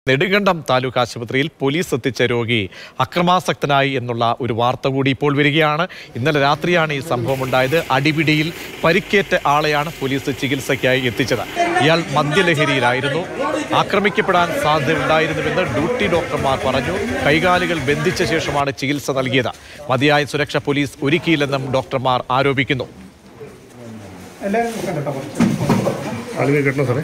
നെടുങ്കണ്ടം താലൂക്ക് ആശുപത്രിയിൽ പോലീസ് എത്തിച്ച രോഗി അക്രമാസക്തനായി എന്നുള്ള ഒരു വാർത്ത കൂടി ഇപ്പോൾ വരികയാണ് ഇന്നലെ രാത്രിയാണ് ഈ സംഭവം ഉണ്ടായത് അടിപിടിയിൽ പരിക്കേറ്റ ആളെയാണ് പോലീസ് ചികിത്സയ്ക്കായി എത്തിച്ചത് ഇയാൾ മദ്യലഹരിയിലായിരുന്നു ആക്രമിക്കപ്പെടാൻ സാധ്യതയുണ്ടായിരുന്നുവെന്ന് ഡ്യൂട്ടി ഡോക്ടർമാർ പറഞ്ഞു കൈകാലുകൾ ബന്ധിച്ച ശേഷമാണ് ചികിത്സ നൽകിയത് മതിയായ സുരക്ഷ പോലീസ് ഒരുക്കിയില്ലെന്നും ഡോക്ടർമാർ ആരോപിക്കുന്നു എല്ലാവരും കണ്ടോ കുറച്ച് ആളുകൾ കിട്ടണം സാറേ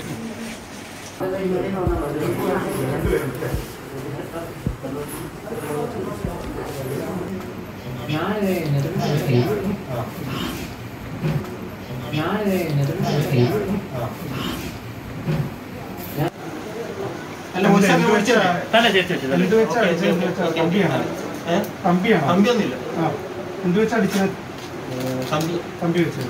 അല്ല ഒരു സമയം വിളിച്ചതാ. തന്നെ ചേച്ചി ചേച്ചി എന്ത് വെച്ചാ അടിച്ചത്? എന്ത് വെച്ചാ? കമ്പിയാണോ? കമ്പിയാണോ? കമ്പിയൊന്നുമില്ല ആ. എന്ത് വെച്ചാ അടിച്ചത്? കമ്പി കമ്പി വെച്ചത്.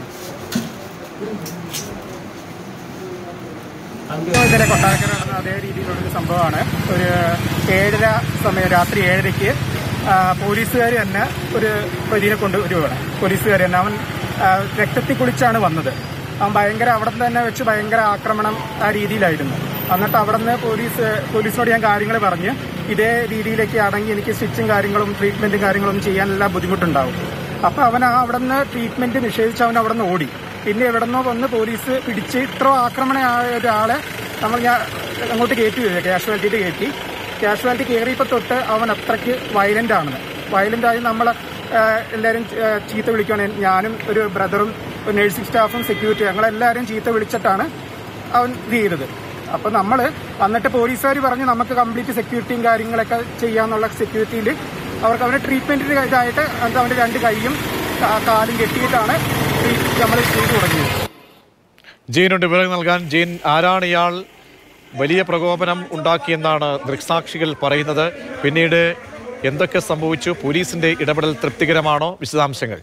കമ്പി ഇന്നലെ കൊട്ടാരക്കര നടന്ന അതേ രീതിയിലുള്ളൊരു സംഭവമാണ് ഒരു ഏഴര സമയം രാത്രി ഏഴരയ്ക്ക് പോലീസുകാർ തന്നെ ഒരു പ്രതിനെ കൊണ്ട് വരുവാണ് പോലീസുകാർ തന്നെ അവൻ ആ, രക്തത്തിൽ കുളിച്ചാണ് വന്നത് അവൻ ഭയങ്കര അവിടെ തന്നെ വെച്ച് ഭയങ്കര ആക്രമണം ആ രീതിയിലായിരുന്നു എന്നിട്ട് അവിടെ നിന്ന് പോലീസ് പോലീസിനോട് ഞാൻ കാര്യങ്ങൾ പറഞ്ഞ് ഇതേ രീതിയിലേക്ക് അടങ്ങി എനിക്ക് സ്റ്റിച്ചും കാര്യങ്ങളും ട്രീറ്റ്മെന്റും കാര്യങ്ങളൊന്നും ചെയ്യാനെല്ലാം ബുദ്ധിമുട്ടുണ്ടാവും അപ്പൊ അവൻ ആ അവിടെ നിന്ന് ട്രീറ്റ്മെന്റ് നിഷേധിച്ച് അവൻ അവിടെ നിന്ന് ഓടി പിന്നെ എവിടെ നിന്നോ വന്ന് പോലീസ് പിടിച്ച് ഇത്ര ആക്രമണമായ ഒരാളെ നമ്മൾ ഞാൻ അങ്ങോട്ട് കയറ്റി വരിക കാഷ്വാലിറ്റിയിട്ട് കയറ്റി കാഷ്വാലിറ്റി കയറിയപ്പോൾ തൊട്ട് അവൻ അത്രയ്ക്ക് വയലന്റ് ആണ് വയലന്റ് ആയി നമ്മളെ എല്ലാവരും ചീത്ത വിളിക്കുകയാണ് ഞാനും ഒരു ബ്രദറും ഒരു നഴ്സിംഗ് സ്റ്റാഫും സെക്യൂരിറ്റി ഞങ്ങളെല്ലാവരും ചീത്ത വിളിച്ചിട്ടാണ് അവൻ ഇത് ചെയ്തത് അപ്പൊ നമ്മൾ വന്നിട്ട് പോലീസുകാർ പറഞ്ഞ് നമുക്ക് കംപ്ലീറ്റ് സെക്യൂരിറ്റിയും കാര്യങ്ങളൊക്കെ ചെയ്യാന്നുള്ള സെക്യൂരിറ്റിയിൽ അവർക്ക് അവന്റെ ട്രീറ്റ്മെന്റിന് ഇതായിട്ട് എന്നിട്ട് അവന്റെ രണ്ട് കൈയും കാ- കാലും കെട്ടിയിട്ടാണ് നമ്മൾ ചെയ്തു തുടങ്ങിയത് ജെയിനുണ്ട് വിവരം നൽകാൻ ജെയിൻ ആരാണ് ഇയാൾ വലിയ പ്രകോപനം ഉണ്ടാക്കിയെന്നാണ് ദൃക്സാക്ഷികൾ പറയുന്നത് പിന്നീട് എന്തൊക്കെ സംഭവിച്ചു പോലീസിന്റെ ഇടപെടൽ തൃപ്തികരമാണോ വിശദാംശങ്ങൾ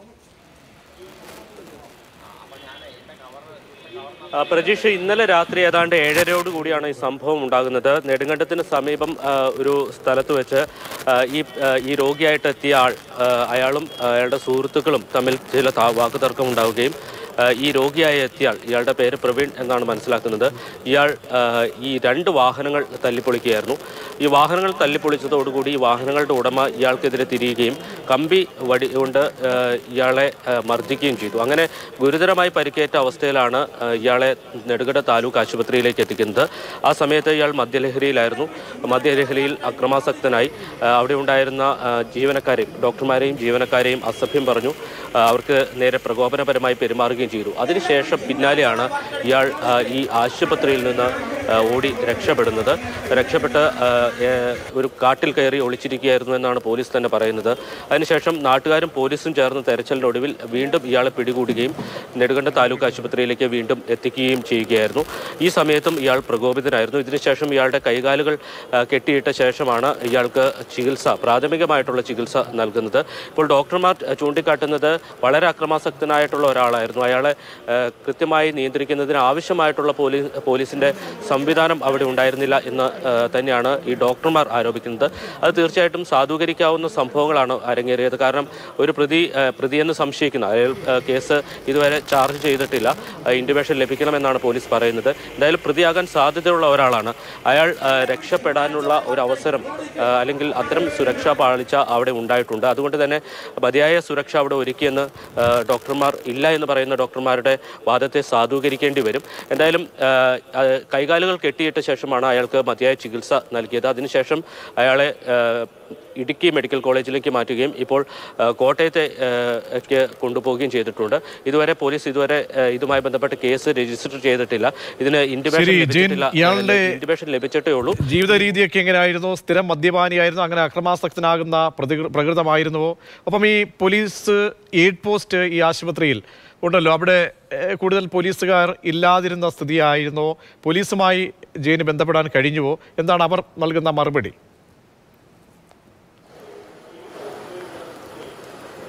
ആ, പ്രജീഷ് ഇന്നലെ രാത്രി ഏതാണ്ട് ഏഴരയോട് കൂടിയാണ് ഈ സംഭവം ഉണ്ടാകുന്നത് നെടുങ്കണ്ടത്തിന് സമീപം ആ, ഒരു സ്ഥലത്ത് വെച്ച് ആ, ഈ ആ, ഈ രോഗിയായിട്ട് എത്തിയ ആൾ ആ, അയാളും ആ, അയാളുടെ സുഹൃത്തുക്കളും തമ്മിൽ ചില താ- വാക്കുതർക്കം ഉണ്ടാവുകയും ആ, ഈ രോഗിയായി എത്തിയ ആൾ ഇയാളുടെ പേര് പ്രവീൺ എന്നാണ് മനസ്സിലാക്കുന്നത് ഇയാൾ ആ, ഈ രണ്ട് വാഹനങ്ങൾ തല്ലിപ്പൊളിക്കുകയായിരുന്നു ഈ വാഹനങ്ങൾ തല്ലിപ്പൊളിച്ചതോടുകൂടി ഈ വാഹനങ്ങളുടെ ഉടമ ഇയാൾക്കെതിരെ തിരിയുകയും കമ്പി വടി കൊണ്ട് ആ, ഇയാളെ ആ, മർദ്ദിക്കുകയും ചെയ്തു അങ്ങനെ ഗുരുതരമായി പരിക്കേറ്റ അവസ്ഥയിലാണ് ആ, ഇയാളെ നെടുങ്കണ്ട താലൂക്ക് ആശുപത്രിയിലേക്ക് എത്തിക്കുന്നത് ആ സമയത്ത് ഇയാൾ മദ്യലഹരിയിലായിരുന്നു മദ്യലഹരിയിൽ അക്രമാസക്തനായി ആ, അവിടെ ഉണ്ടായിരുന്ന ആ, ജീവനക്കാരെയും ഡോക്ടർമാരെയും ജീവനക്കാരെയും അസഭ്യം പറഞ്ഞു ആ, അവർക്ക് നേരെ പ്രകോപനപരമായി പെരുമാറുകയും ചെയ്തു അതിനുശേഷം പിന്നാലെയാണ് ഇയാൾ ആ, ഈ ആശുപത്രിയിൽ നിന്ന് ആ, ഓടി രക്ഷപ്പെടുന്നത് രക്ഷപ്പെട്ട് ആ, ഏ, ഒരു കാട്ടിൽ കയറി ഒളിച്ചിരിക്കുകയായിരുന്നു എന്നാണ് പോലീസ് തന്നെ പറയുന്നത് അതിനുശേഷം നാട്ടുകാരും പോലീസും ചേർന്ന് തെരച്ചിലിനൊടുവിൽ വീണ്ടും ഇയാളെ പിടികൂടുകയും നെടുങ്കണ്ട താലൂക്ക് ആശുപത്രിയിലേക്ക് വീണ്ടും എത്തിക്കുകയും ചെയ്യുകയായിരുന്നു ഈ സമയത്തും ഇയാൾ പ്രകോപിതനായിരുന്നു ഇതിനുശേഷം ഇയാളുടെ കൈകാലുകൾ ആ, കെട്ടിയിട്ട ശേഷമാണ് ഇയാൾക്ക് ചികിത്സ പ്രാഥമികമായിട്ടുള്ള ചികിത്സ നൽകുന്നത് ഇപ്പോൾ ഡോക്ടർമാർ ചൂണ്ടിക്കാട്ടുന്നത് വളരെ അക്രമാസക്തനായിട്ടുള്ള ഒരാളായിരുന്നു അയാളെ ആ, കൃത്യമായി നിയന്ത്രിക്കുന്നതിന് ആവശ്യമായിട്ടുള്ള പോലീസ് പോലീസിന്റെ സംവിധാനം അവിടെ ഉണ്ടായിരുന്നില്ല എന്ന് ആ, തന്നെയാണ് ഈ ഡോക്ടർമാർ ആരോപിക്കുന്നത് അത് തീർച്ചയായിട്ടും സാധൂകരിക്കാവുന്ന സംഭവങ്ങളാണ് അരങ്ങേറിയത് കാരണം ഒരു പ്രതി ആ, പ്രതിയെന്ന് സംശയിക്കുന്ന അയാൾ ആ, കേസ് ഇതുവരെ ചാർജ് ചെയ്തിട്ടില്ല ഇൻഡിമേഷൻ ലഭിക്കണമെന്നാണ് പോലീസ് പറയുന്നത് എന്തായാലും പ്രതിയാകാൻ സാധ്യതയുള്ള ഒരാളാണ് അയാൾ ആ, രക്ഷപ്പെടാനുള്ള ഒരു അവസരം ആ, അല്ലെങ്കിൽ അത്തരം സുരക്ഷാ പാളിച്ച അവിടെ ഉണ്ടായിട്ടുണ്ട് അതുകൊണ്ട് തന്നെ മതിയായ സുരക്ഷ അവിടെ ഒരുക്കിയെന്ന് ആ, ഡോക്ടർമാർ ഇല്ല എന്ന് പറയുന്ന ഡോക്ടർമാരുടെ വാദത്തെ സാധൂകരിക്കേണ്ടി വരും എന്തായാലും ആ, ആ, കൈകാലുകൾ കെട്ടിയിട്ട ശേഷമാണ് അയാൾക്ക് മതിയായ ചികിത്സ നൽകിയത് അതിനുശേഷം അയാളെ ആ, ഇടുക്കി മെഡിക്കൽ കോളേജിലേക്ക് മാറ്റുകയും ഇപ്പോൾ ആ, കോട്ടയത്തെ ആ, ക്ക് കൊണ്ടുപോവുകയും ചെയ്തിട്ടുണ്ട് ഇതുവരെ പോലീസ് ഇതുവരെ ആ, ഇതുമായി ബന്ധപ്പെട്ട് കേസ് രജിസ്റ്റർ ചെയ്തിട്ടില്ല ഇതിന് ഇൻഡിമേഷൻ ശരി, ജെയിൻ, ലഭിച്ചിട്ടില്ല ഇയാളുടെ- ഇൻഡിമേഷൻ ലഭിച്ചിട്ടേ ഉള്ളൂ ജീവിത രീതിയൊക്കെ എങ്ങനെയായിരുന്നു സ്ഥിരം മദ്യപാനിയായിരുന്നു അങ്ങനെ അക്രമാസക്തനാകുന്ന പ്രതി- പ്രകൃതമായിരുന്നുവോ ഒപ്പം ഈ പോലീസ് എയ്ഡ് പോസ്റ്റ് ഈ ആശുപത്രിയിൽ ഉണ്ടല്ലോ അവിടെ ഏഹ്, കൂടുതൽ പോലീസുകാർ ഇല്ലാതിരുന്ന സ്ഥിതിയായിരുന്നോ പോലീസുമായി ജെയിന് ബന്ധപ്പെടാൻ കഴിഞ്ഞുവോ എന്താണ് അവർ നൽകുന്ന മറുപടി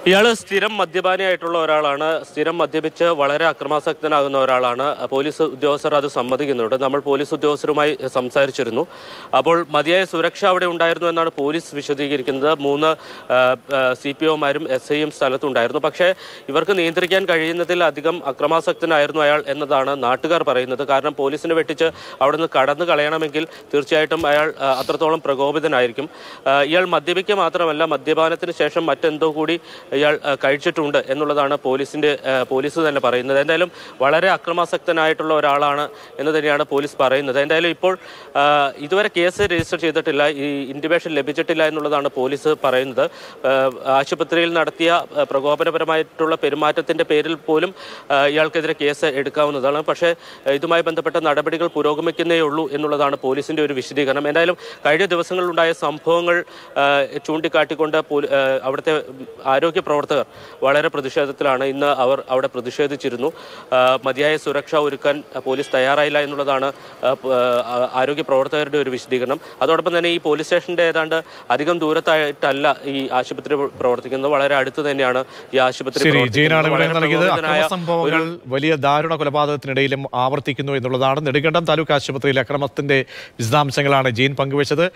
ഇയാൾ സ്ഥിരം മദ്യപാനിയായിട്ടുള്ള ഒരാളാണ് സ്ഥിരം മദ്യപിച്ച് വളരെ അക്രമാസക്തനാകുന്ന ഒരാളാണ് പോലീസ് ഉദ്യോഗസ്ഥർ അത് സമ്മതിക്കുന്നുണ്ട് നമ്മൾ പോലീസ് ഉദ്യോഗസ്ഥരുമായി സംസാരിച്ചിരുന്നു അപ്പോൾ മതിയായ സുരക്ഷ അവിടെ ഉണ്ടായിരുന്നു എന്നാണ് പോലീസ് വിശദീകരിക്കുന്നത് മൂന്ന് സി പി ഒമാരും എസ് ഐയും സ്ഥലത്തുണ്ടായിരുന്നു പക്ഷേ ഇവർക്ക് നിയന്ത്രിക്കാൻ കഴിയുന്നതിൽ അധികം അക്രമാസക്തനായിരുന്നു അയാൾ എന്നതാണ് നാട്ടുകാർ പറയുന്നത് കാരണം പോലീസിനെ വെട്ടിച്ച് അവിടുന്ന് കടന്നു കളയണമെങ്കിൽ തീർച്ചയായിട്ടും അയാൾ ആ, അത്രത്തോളം പ്രകോപിതനായിരിക്കും ആ, ഇയാൾ മദ്യപിക്കുക മാത്രമല്ല മദ്യപാനത്തിന് ശേഷം മറ്റെന്തോ കൂടി ഇയാൾ ആ, കഴിച്ചിട്ടുണ്ട് എന്നുള്ളതാണ് പോലീസിന്റെ ആ, പോലീസ് തന്നെ പറയുന്നത് എന്തായാലും വളരെ അക്രമാസക്തനായിട്ടുള്ള ഒരാളാണ് എന്ന് തന്നെയാണ് പോലീസ് പറയുന്നത് എന്തായാലും ഇപ്പോൾ ആ, ഇതുവരെ കേസ് രജിസ്റ്റർ ചെയ്തിട്ടില്ല ഈ ഇൻറ്റിമേഷൻ ലഭിച്ചിട്ടില്ല എന്നുള്ളതാണ് പോലീസ് പറയുന്നത് ആ, ആശുപത്രിയിൽ നടത്തിയ ആ, പ്രകോപനപരമായിട്ടുള്ള പെരുമാറ്റത്തിന്റെ പേരിൽ പോലും ആ, ഇയാൾക്കെതിരെ കേസ് എടുക്കാവുന്നതാണ് പക്ഷേ ആ, ഇതുമായി ബന്ധപ്പെട്ട നടപടികൾ പുരോഗമിക്കുന്നേ ഉള്ളൂ എന്നുള്ളതാണ് പോലീസിന്റെ ഒരു വിശദീകരണം എന്തായാലും കഴിഞ്ഞ ദിവസങ്ങളിലുണ്ടായ സംഭവങ്ങൾ ആ, ചൂണ്ടിക്കാട്ടിക്കൊണ്ട് പോലീ- ആ, അവിടുത്തെ ആരോഗ്യ പ്രവർത്തകർ വളരെ പ്രതിഷേധത്തിലാണ് ഇന്ന് അവർ അവിടെ പ്രതിഷേധിച്ചിരുന്നു ആ, മതിയായ സുരക്ഷ ഒരുക്കാൻ പോലീസ് തയ്യാറായില്ല എന്നുള്ളതാണ് ആ, പ- ആ, ആരോഗ്യ പ്രവർത്തകരുടെ ഒരു വിശദീകരണം അതോടൊപ്പം തന്നെ ഈ പോലീസ് സ്റ്റേഷന്റെ ഏതാണ്ട് അധികം ദൂരത്തായിട്ടല്ല ഈ ആശുപത്രി പ്രവർത്തിക്കുന്നത് വളരെ അടുത്ത് തന്നെയാണ് ഈ ആശുപത്രി ശരി പ്രവർത്തിക്കുന്നത്. ജയിനാണ് വളരെ വിവരം നൽകിയത് പ്രകോപിതനായ അക്രമ സംഭവങ്ങൾ വലിയ ദാരുണ കൊലപാതകത്തിനിടയിലും ആവർത്തിക്കുന്നു എന്നുള്ളതാണ് നെടുങ്കണ്ടം താലൂക്ക് ആശുപത്രിയിലെ അക്രമത്തിന്റെ വിശദാംശങ്ങളാണ് ജെയിൻ പങ്കുവച്ചത്